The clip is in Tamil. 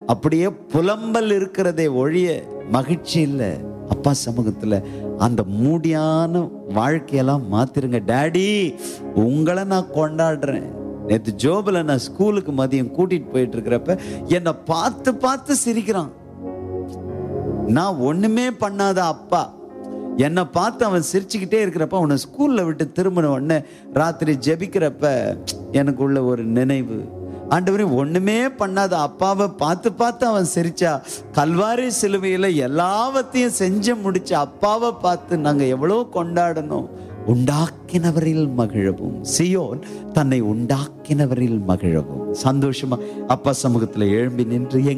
அப்படியே புலம்பல் இருக்கிறதே ஒழிய மகிழ்ச்சி இல்லை அப்பா சமூகத்துல அந்த மூடியான வாழ்க்கையெல்லாம் மாத்திருங்க டாடி உங்களை நான் கொண்டாடுறேன் நேற்று ஜோபில் நான் ஸ்கூலுக்கு மதியம் கூட்டிட்டு போயிட்டு இருக்கிறப்ப என்னை பார்த்து பார்த்து சிரிக்கிறான் நான் ஒண்ணுமே பண்ணாத அப்பா என்னை பார்த்து அவன் சிரிச்சுக்கிட்டே இருக்கிறப்ப அவனை ஸ்கூல்ல விட்டு திரும்பின உடனே ராத்திரி ஜெபிக்கிறப்ப எனக்குள்ள ஒரு நினைவு ஆண்டவரே ஒண்ணுமே பண்ணாத அப்பாவை பார்த்து பார்த்து அவன் சிரிச்சா கல்வாரி சிலுவையில எல்லாவற்றையும் செஞ்சு முடிச்ச அப்பாவை பார்த்து நாங்க எவ்வளவு கொண்டாடணும் உண்டாக்கினவரில் மகிழவும் சியோன் தன்னை உண்டாக்கினவரில் மகிழவும் சந்தோஷமா அப்பா சமூகத்துல எழும்பி நின்று